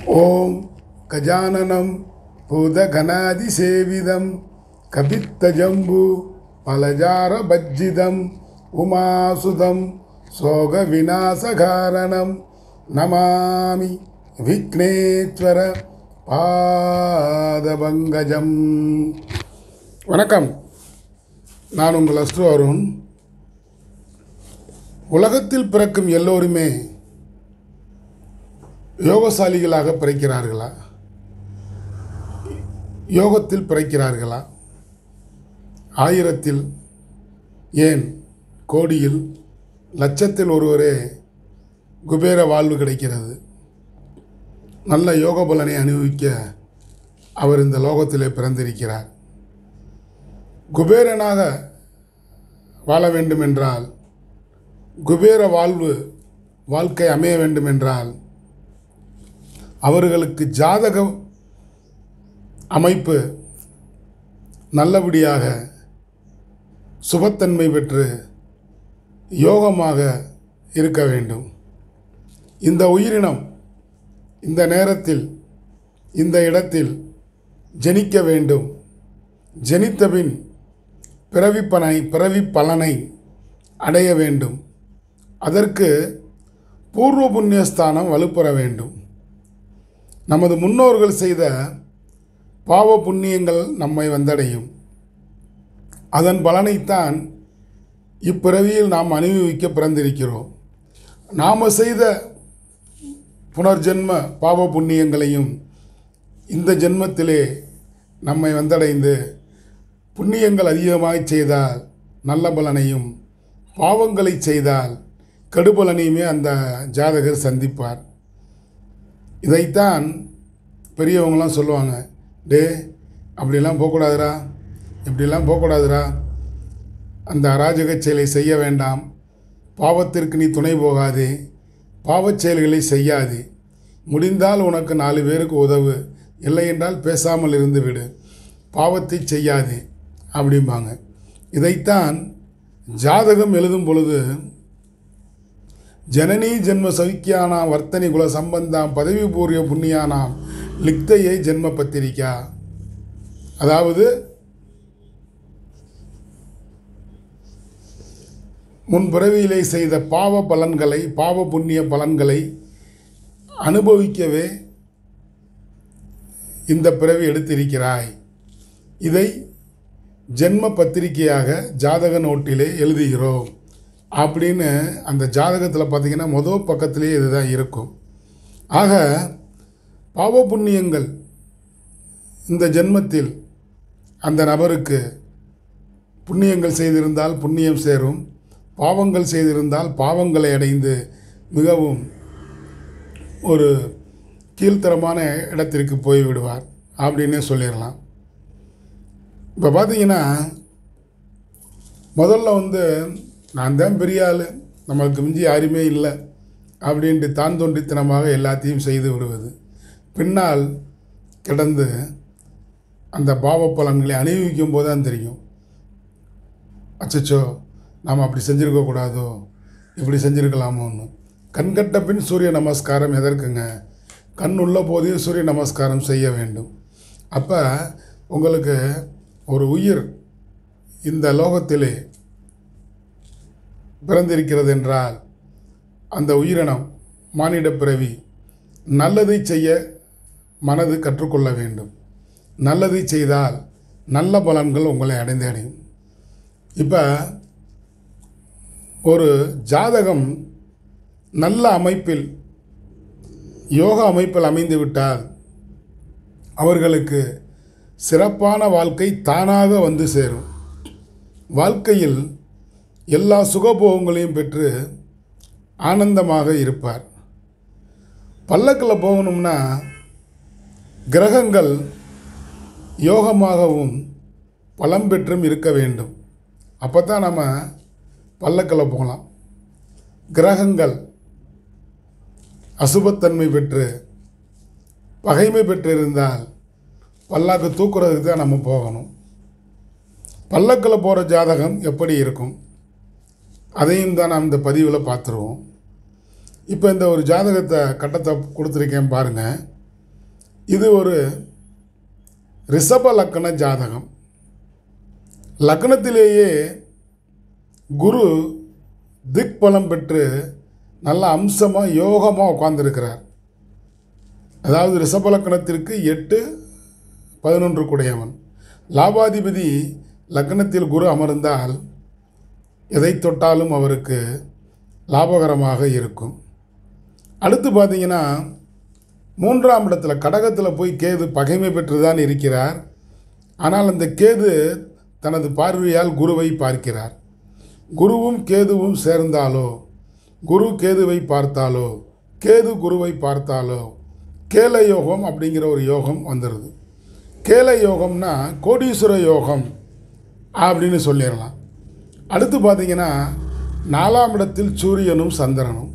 ஓம் கஜானனம் பூதகணாதிசேவிதம் கபித்தஜம்பு பலஜாரபஜ்ஜிதம் உமாசுதம் சோக விநாசகாரணம் நமாமி விக்னேஸ்வர பாதபங்கஜம் வணக்கம் நான் உங்கள் அஸ்ரு அருண் உலகத்தில் பிறக்கும் எல்லோருமே யோகசாலிகளாக பிறக்கிறார்களா யோகத்தில் பிறக்கிறார்களா ஆயிரத்தில் ஏன் கோடியில் லட்சத்தில் ஒருவரே குபேர வாழ்வு கிடைக்கிறது நல்ல யோக பலனை அனுபவிக்க அவர் இந்த லோகத்திலே பிறந்திருக்கிறார் குபேரனாக வாழ வேண்டுமென்றால் குபேர வாழ்வு வாழ்க்கை அமைய வேண்டுமென்றால் அவர்களுக்கு ஜாதக அமைப்பு நல்லபடியாக சுபத்தன்மை பெற்று யோகமாக இருக்க வேண்டும் இந்த உயிரினம் இந்த நேரத்தில் இந்த இடத்தில் ஜனிக்க வேண்டும் ஜனித்தபின் பிறவி பலனை பிறவி பலனை அடைய வேண்டும் அதற்கு பூர்வ புண்ணியஸ்தானம் வலுப்பெற வேண்டும் நமது முன்னோர்கள் செய்த பாவ புண்ணியங்கள் நம்மை வந்தடையும் அதன் பலனைத்தான் இப்பிறவியில் நாம் அனுபவிக்க பிறந்திருக்கிறோம் நாம் செய்த புனர்ஜென்ம பாவ புண்ணியங்களையும் இந்த ஜென்மத்திலே நம்மை வந்தடைந்து புண்ணியங்கள் அதிகமாக செய்தால் நல்ல பலனையும் பாவங்களை செய்தால் கெடுபலனையுமே அந்த ஜாதகர் சந்திப்பார் இதைத்தான் பெரியவங்களாம் சொல்லுவாங்க டே அப்படிலாம் போகக்கூடாதுடா இப்படிலாம் போகக்கூடாதுடா அந்த அராஜக செயலை செய்ய வேண்டாம் பாவத்திற்கு நீ துணை போகாதே பாவச் செயல்களை செய்யாதே முடிந்தால் உனக்கு நாலு பேருக்கு உதவு இல்லை என்றால் பேசாமல் இருந்து விடு பாவத்தை செய்யாதே அப்படிம்பாங்க இதைத்தான் ஜாதகம் எழுதும் பொழுது ஜனனி ஜென்ம சௌக்கியானாம் வர்த்தனி குல சம்பந்தாம் பதவி பூர்வ புண்ணியானாம் லிக்தையை ஜென்ம பத்திரிக்கா அதாவது முன் பிறவியிலே செய்த பாவ பலன்களை பாவ புண்ணிய பலன்களை அனுபவிக்கவே இந்த பிறவி எடுத்திருக்கிறாய் இதை ஜென்ம பத்திரிகையாக ஜாதக நோட்டிலே எழுதுகிறோம் அப்படின்னு அந்த ஜாதகத்தில் பார்த்தீங்கன்னா முதல் பக்கத்திலேயே இதுதான் இருக்கும் ஆக பாவ புண்ணியங்கள் இந்த ஜென்மத்தில் அந்த நபருக்கு புண்ணியங்கள் செய்திருந்தால் புண்ணியம் சேரும் பாவங்கள் செய்திருந்தால் பாவங்களை அடைந்து மிகவும் ஒரு கீழ்த்தரமான இடத்திற்கு போய்விடுவார் அப்படின்னே சொல்லிடலாம் இப்போ பார்த்தீங்கன்னா முதல்ல வந்து நான் தான் பெரிய ஆள் நம்மளுக்கு மிஞ்சி யாருமே இல்லை அப்படின்ட்டு தான் தோன்றித்தனமாக எல்லாத்தையும் செய்து விடுவது பின்னால் கிடந்து அந்த பாவ பலன்களை அனுபவிக்கும் போது தான் தெரியும் அச்சச்சோ நாம் அப்படி செஞ்சுருக்கக்கூடாதோ இப்படி செஞ்சுருக்கலாமோன்னு கண்கட்ட பின் சூரிய நமஸ்காரம் எதற்குங்க கண் உள்ள போதையும் சூரிய நமஸ்காரம் செய்ய வேண்டும் அப்போ உங்களுக்கு ஒரு உயிர் இந்த லோகத்திலே பிறந்திருக்கிறது என்றால் அந்த உயிரினம் மானிட பிறவி நல்லதை செய்ய மனது கற்றுக்கொள்ள வேண்டும் நல்லதை செய்தால் நல்ல பலன்கள் உங்களை அடைந்து அடையும் இப்போ ஒரு ஜாதகம் நல்ல அமைப்பில் யோக அமைப்பில் அமைந்து விட்டால் அவர்களுக்கு சிறப்பான வாழ்க்கை தானாக வந்து சேரும் வாழ்க்கையில் எல்லா சுகபோகங்களையும் பெற்று ஆனந்தமாக இருப்பார் பல்லக்கில் போகணும்னா கிரகங்கள் யோகமாகவும் பலம் பெற்றும் இருக்க வேண்டும் அப்போ தான் நம்ம பல்லக்கில் போகலாம் கிரகங்கள் அசுபத்தன்மை பெற்று பகைமை பெற்று இருந்தால் பல்லாக்கு தூக்குறதுக்கு தான் நம்ம போகணும் பல்லக்கில் போகிற ஜாதகம் எப்படி இருக்கும் அதையும் தான் நாம் இந்த பதிவில் பார்த்துருவோம் இப்போ இந்த ஒரு ஜாதகத்தை கட்டத்தை கொடுத்துருக்கேன் பாருங்கள் இது ஒரு ரிஷப லக்கண ஜாதகம் லக்னத்திலேயே குரு திக் பலம் பெற்று நல்ல அம்சமாக யோகமாக உட்கார்ந்திருக்கிறார் அதாவது ரிஷப லக்கணத்திற்கு எட்டு பதினொன்று குடையவன் லாபாதிபதி லக்னத்தில் குரு அமர்ந்தால் எதை தொட்டாலும் அவருக்கு லாபகரமாக இருக்கும் அடுத்து பார்த்தீங்கன்னா மூன்றாம் இடத்துல கடகத்தில் போய் கேது பகைமை பெற்று தான் இருக்கிறார் ஆனால் அந்த கேது தனது பார்வையால் குருவை பார்க்கிறார் குருவும் கேதுவும் சேர்ந்தாலோ குரு கேதுவை பார்த்தாலோ கேது குருவை பார்த்தாலோ கேல யோகம் அப்படிங்கிற ஒரு யோகம் வந்துடுது கேல யோகம்னா கோடீஸ்வர யோகம் அப்படின்னு சொல்லிடலாம் அடுத்து பார்த்தீங்கன்னா நாலாம் இடத்தில் சூரியனும் சந்திரனும்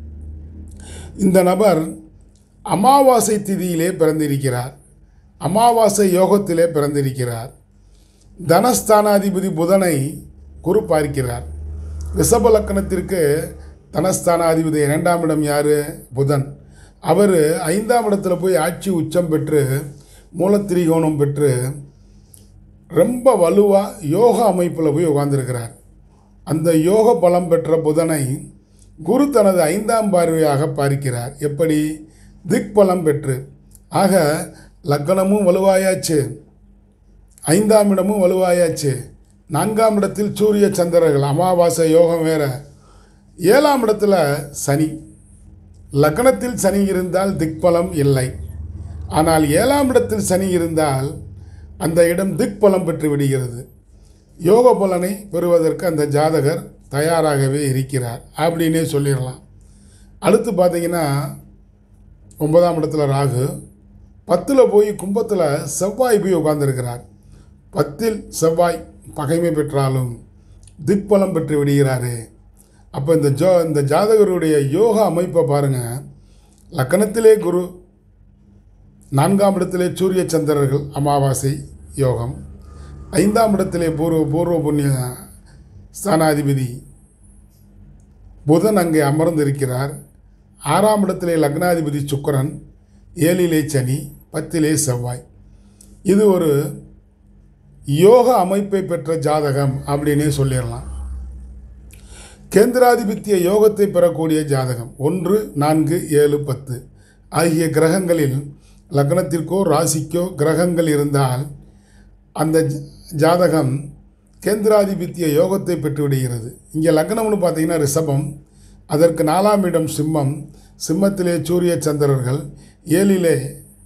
இந்த நபர் அமாவாசை திதியிலே பிறந்திருக்கிறார் அமாவாசை யோகத்திலே பிறந்திருக்கிறார் தனஸ்தானாதிபதி புதனை குரு பார்க்கிறார் ரிஷப லக்கணத்திற்கு தனஸ்தானாதிபதி இரண்டாம் இடம் யார் புதன் அவர் ஐந்தாம் இடத்துல போய் ஆட்சி உச்சம் பெற்று மூலத்திரிகோணம் பெற்று ரொம்ப வலுவாக யோக அமைப்பில் போய் உட்கார்ந்திருக்கிறார் அந்த யோக பலம் பெற்ற புதனை குரு தனது ஐந்தாம் பார்வையாக பார்க்கிறார் எப்படி திக் பலம் பெற்று ஆக லக்கணமும் வலுவாயாச்சு ஐந்தாம் இடமும் வலுவாயாச்சு நான்காம் இடத்தில் சூரிய சந்திரர்கள் அமாவாசை யோகம் வேற ஏழாம் இடத்துல சனி லக்னத்தில் சனி இருந்தால் திக்பலம் இல்லை ஆனால் ஏழாம் இடத்தில் சனி இருந்தால் அந்த இடம் திக்பலம் பெற்று விடுகிறது யோக பலனை பெறுவதற்கு அந்த ஜாதகர் தயாராகவே இருக்கிறார் அப்படின்னே சொல்லிடலாம் அடுத்து பார்த்தீங்கன்னா ஒன்பதாம் இடத்துல ராகு பத்தில் போய் கும்பத்தில் செவ்வாய் போய் உட்கார்ந்திருக்கிறார் பத்தில் செவ்வாய் பகைமை பெற்றாலும் திக்பலம் பெற்று விடுகிறாரு அப்போ இந்த ஜோ இந்த ஜாதகருடைய யோக அமைப்பை பாருங்கள் லக்கணத்திலே குரு நான்காம் இடத்திலே சூரிய சந்திரர்கள் அமாவாசை யோகம் ஐந்தாம் இடத்திலே பூர்வ பூர்வ புண்ணிய ஸ்தானாதிபதி புதன் அங்கே அமர்ந்திருக்கிறார் ஆறாம் இடத்திலே லக்னாதிபதி சுக்கிரன் ஏழிலே சனி பத்திலே செவ்வாய் இது ஒரு யோக அமைப்பை பெற்ற ஜாதகம் அப்படின்னே சொல்லிடலாம் கேந்திராதிபத்திய யோகத்தை பெறக்கூடிய ஜாதகம் ஒன்று நான்கு ஏழு பத்து ஆகிய கிரகங்களில் லக்னத்திற்கோ ராசிக்கோ கிரகங்கள் இருந்தால் அந்த ஜ- ஜாதகம் கேந்திராதிபத்திய யோகத்தை பெற்றுவிடுகிறது இங்கே லக்னம்னு பார்த்தீங்கன்னா ரிஷபம் அதற்கு நாலாம் இடம் சிம்மம் சிம்மத்திலே சூரிய சந்திரர்கள் ஏழிலே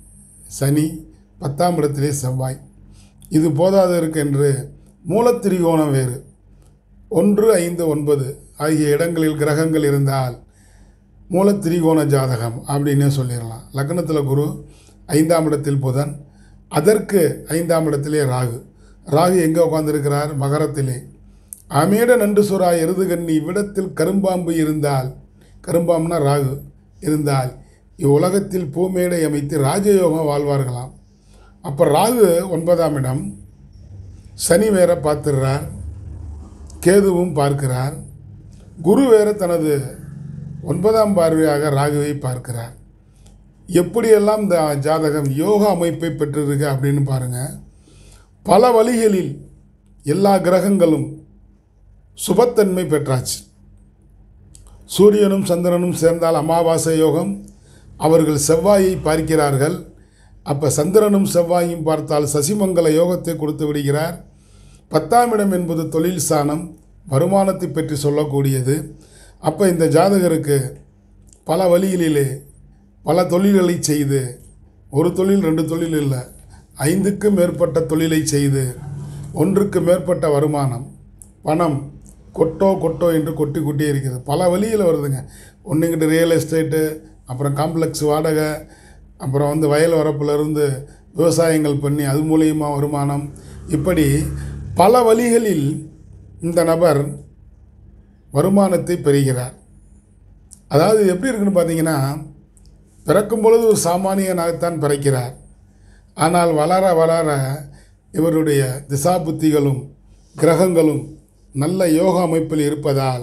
சனி பத்தாம் இடத்திலே செவ்வாய் இது போதாதற்கு என்று மூலத்திரிகோணம் வேறு ஒன்று ஐந்து ஒன்பது ஆகிய இடங்களில் கிரகங்கள் இருந்தால் மூலத்திரிகோண ஜாதகம் அப்படின்னே சொல்லிடலாம் லக்னத்தில் குரு ஐந்தாம் இடத்தில் புதன் அதற்கு ஐந்தாம் இடத்திலே ராகு ராகு எங்கே உட்கார்ந்திருக்கிறார் மகரத்திலே அமேட நண்டு சுறா எருதுகண்ணி இவ்விடத்தில் கரும்பாம்பு இருந்தால் கரும்பாம்புனா ராகு இருந்தால் இவ்வுலகத்தில் பூமேடை அமைத்து ராஜயோகம் வாழ்வார்களாம் அப்போ ராகு ஒன்பதாம் இடம் சனி வேற பார்த்துடுறார் கேதுவும் பார்க்கிறார் குரு வேற தனது ஒன்பதாம் பார்வையாக ராகுவை பார்க்கிறார் எப்படியெல்லாம் இந்த ஜாதகம் யோக அமைப்பை பெற்றிருக்கு அப்படின்னு பாருங்கள் பல வழிகளில் எல்லா கிரகங்களும் சுபத்தன்மை பெற்றாச்சு சூரியனும் சந்திரனும் சேர்ந்தால் அமாவாசை யோகம் அவர்கள் செவ்வாயை பார்க்கிறார்கள் அப்போ சந்திரனும் செவ்வாயும் பார்த்தால் சசிமங்கல யோகத்தை கொடுத்து விடுகிறார் பத்தாம் இடம் என்பது தொழில் ஸ்தானம் வருமானத்தை பற்றி சொல்லக்கூடியது அப்போ இந்த ஜாதகருக்கு பல வழிகளிலே பல தொழில்களை செய்து ஒரு தொழில் ரெண்டு தொழில் இல்லை ஐந்துக்கும் மேற்பட்ட தொழிலை செய்து ஒன்றுக்கு மேற்பட்ட வருமானம் பணம் கொட்டோ கொட்டோ என்று கொட்டி கொட்டி இருக்கிறது பல வழியில் வருதுங்க ஒன்றுங்கிட்ட ரியல் எஸ்டேட்டு அப்புறம் காம்ப்ளெக்ஸ் வாடகை அப்புறம் வந்து வயல் வரப்புலேருந்து விவசாயங்கள் பண்ணி அது மூலியமாக வருமானம் இப்படி பல வழிகளில் இந்த நபர் வருமானத்தை பெறுகிறார் அதாவது இது எப்படி இருக்குன்னு பார்த்தீங்கன்னா பிறக்கும் பொழுது ஒரு சாமானியனாகத்தான் பிறக்கிறார் ஆனால் வளர வளர இவருடைய திசா புத்திகளும் கிரகங்களும் நல்ல யோக அமைப்பில் இருப்பதால்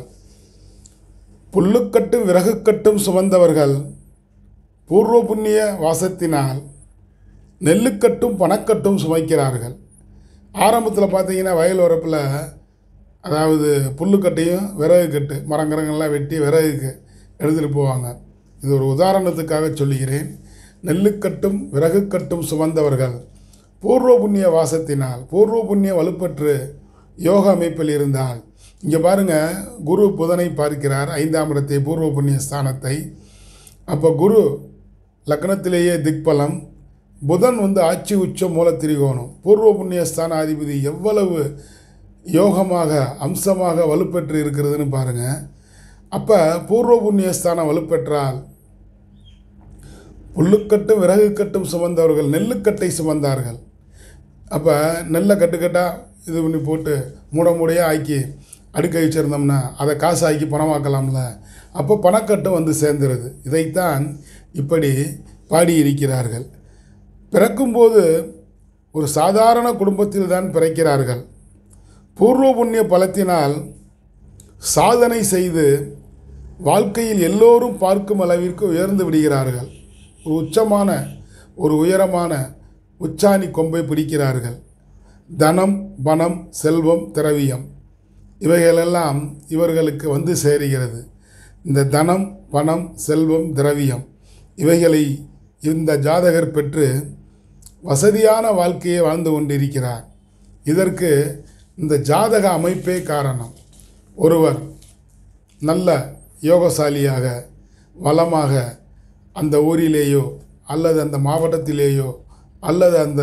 புல்லுக்கட்டும் விறகுக்கட்டும் சுமந்தவர்கள் பூர்வ புண்ணிய வாசத்தினால் நெல்லுக்கட்டும் பணக்கட்டும் சுமைக்கிறார்கள் ஆரம்பத்தில் பார்த்தீங்கன்னா வயல் வரப்பில் அதாவது புல்லுக்கட்டையும் விறகு கட்டு மரங்கரங்கள்லாம் வெட்டி விறகுக்கு எடுத்துகிட்டு போவாங்க இது ஒரு உதாரணத்துக்காக சொல்லுகிறேன் நெல்லுக்கட்டும் விறகுக்கட்டும் சுமந்தவர்கள் பூர்வ புண்ணிய வாசத்தினால் பூர்வ புண்ணிய வலுப்பற்று யோக அமைப்பில் இருந்தால் இங்கே பாருங்கள் குரு புதனை பார்க்கிறார் ஐந்தாம் இடத்தை பூர்வ புண்ணிய ஸ்தானத்தை அப்போ குரு லக்னத்திலேயே திக்பலம் புதன் வந்து ஆட்சி உச்சம் மூல திரிகோணம் பூர்வ புண்ணிய ஸ்தானாதிபதி எவ்வளவு யோகமாக அம்சமாக வலுப்பெற்று இருக்கிறதுன்னு பாருங்கள் அப்போ பூர்வ புண்ணிய ஸ்தானம் வலுப்பெற்றால் புல்லுக்கட்டும் விறகுக்கட்டும் சுமந்தவர்கள் நெல்லுக்கட்டை சுமந்தார்கள் அப்போ நெல்லை கட்டுக்கட்டாக இது பண்ணி போட்டு மூட மூடையாக ஆக்கி அடுக்க வச்சுருந்தோம்னா அதை காசு ஆக்கி பணமாக்கலாம்ல அப்போ பணக்கட்டும் வந்து சேர்ந்துருது இதைத்தான் இப்படி பாடியிருக்கிறார்கள் பிறக்கும்போது ஒரு சாதாரண குடும்பத்தில் தான் பிறக்கிறார்கள் பூர்வ புண்ணிய பலத்தினால் சாதனை செய்து வாழ்க்கையில் எல்லோரும் பார்க்கும் அளவிற்கு உயர்ந்து விடுகிறார்கள் ஒரு உச்சமான ஒரு உயரமான உச்சாணி கொம்பை பிடிக்கிறார்கள் தனம் பணம் செல்வம் திரவியம் இவைகளெல்லாம் இவர்களுக்கு வந்து சேருகிறது இந்த தனம் பணம் செல்வம் திரவியம் இவைகளை இந்த ஜாதகர் பெற்று வசதியான வாழ்க்கையை வாழ்ந்து கொண்டிருக்கிறார் இதற்கு இந்த ஜாதக அமைப்பே காரணம் ஒருவர் நல்ல யோகசாலியாக வளமாக அந்த ஊரிலேயோ அல்லது அந்த மாவட்டத்திலேயோ அல்லது அந்த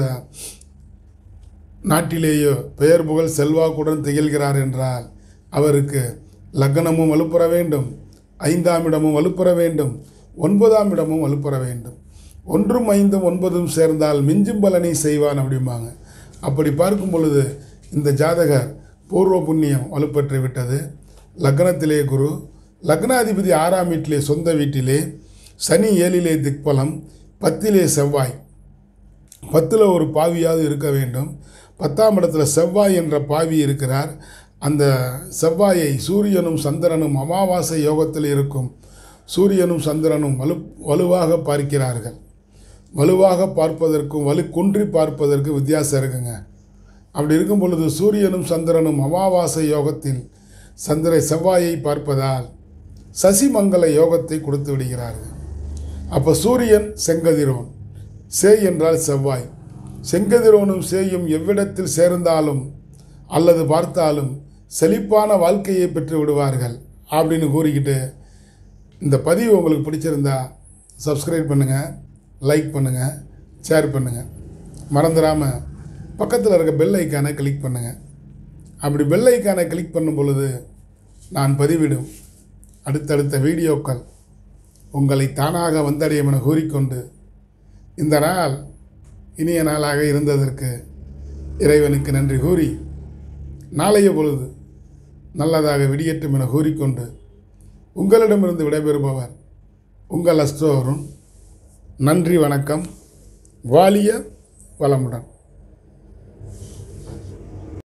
நாட்டிலேயோ பெயர் புகழ் செல்வாக்குடன் திகழ்கிறார் என்றால் அவருக்கு லக்னமும் வலுப்புற வேண்டும் ஐந்தாம் இடமும் வலுப்புற வேண்டும் ஒன்பதாம் இடமும் வலுப்புற வேண்டும் ஒன்றும் ஐந்தும் ஒன்பதும் சேர்ந்தால் மிஞ்சும் பலனை செய்வான் அப்படிம்பாங்க அப்படி பார்க்கும் பொழுது இந்த ஜாதகர் பூர்வ புண்ணியம் வலுப்பெற்று விட்டது லக்னத்திலே குரு லக்னாதிபதி ஆறாம் வீட்டிலே சொந்த வீட்டிலே சனி ஏழிலே திக்பலம் பத்திலே செவ்வாய் பத்தில் ஒரு பாவியாவது இருக்க வேண்டும் பத்தாம் இடத்துல செவ்வாய் என்ற பாவி இருக்கிறார் அந்த செவ்வாயை சூரியனும் சந்திரனும் அமாவாசை யோகத்தில் இருக்கும் சூரியனும் சந்திரனும் வலு வலுவாக பார்க்கிறார்கள் வலுவாக பார்ப்பதற்கும் வலு குன்றி பார்ப்பதற்கு வித்தியாசம் இருக்குங்க அப்படி இருக்கும் பொழுது சூரியனும் சந்திரனும் அமாவாசை யோகத்தில் சந்திர செவ்வாயை பார்ப்பதால் சசிமங்கல யோகத்தை கொடுத்து விடுகிறார்கள் அப்போ சூரியன் செங்கதிரோன் சேய் என்றால் செவ்வாய் செங்கதிரோனும் சேயும் எவ்விடத்தில் சேர்ந்தாலும் அல்லது பார்த்தாலும் செழிப்பான வாழ்க்கையை பெற்று விடுவார்கள் அப்படின்னு கூறிக்கிட்டு இந்த பதிவு உங்களுக்கு பிடிச்சிருந்தா சப்ஸ்கிரைப் பண்ணுங்கள் லைக் பண்ணுங்கள் ஷேர் பண்ணுங்கள் மறந்துடாமல் பக்கத்தில் இருக்க பெல் ஐக்கானை கிளிக் பண்ணுங்கள் அப்படி பெல் ஐக்கானை கிளிக் பண்ணும் பொழுது நான் பதிவிடும் அடுத்தடுத்த வீடியோக்கள் உங்களை தானாக வந்தடையும் என கூறிக்கொண்டு இந்த நாள் இனிய நாளாக இருந்ததற்கு இறைவனுக்கு நன்றி கூறி நாளைய பொழுது நல்லதாக விடியட்டும் என கூறிக்கொண்டு உங்களிடமிருந்து விடைபெறுபவர் உங்கள் அஸ்தோரும் நன்றி வணக்கம் வாலிய வளமுடன்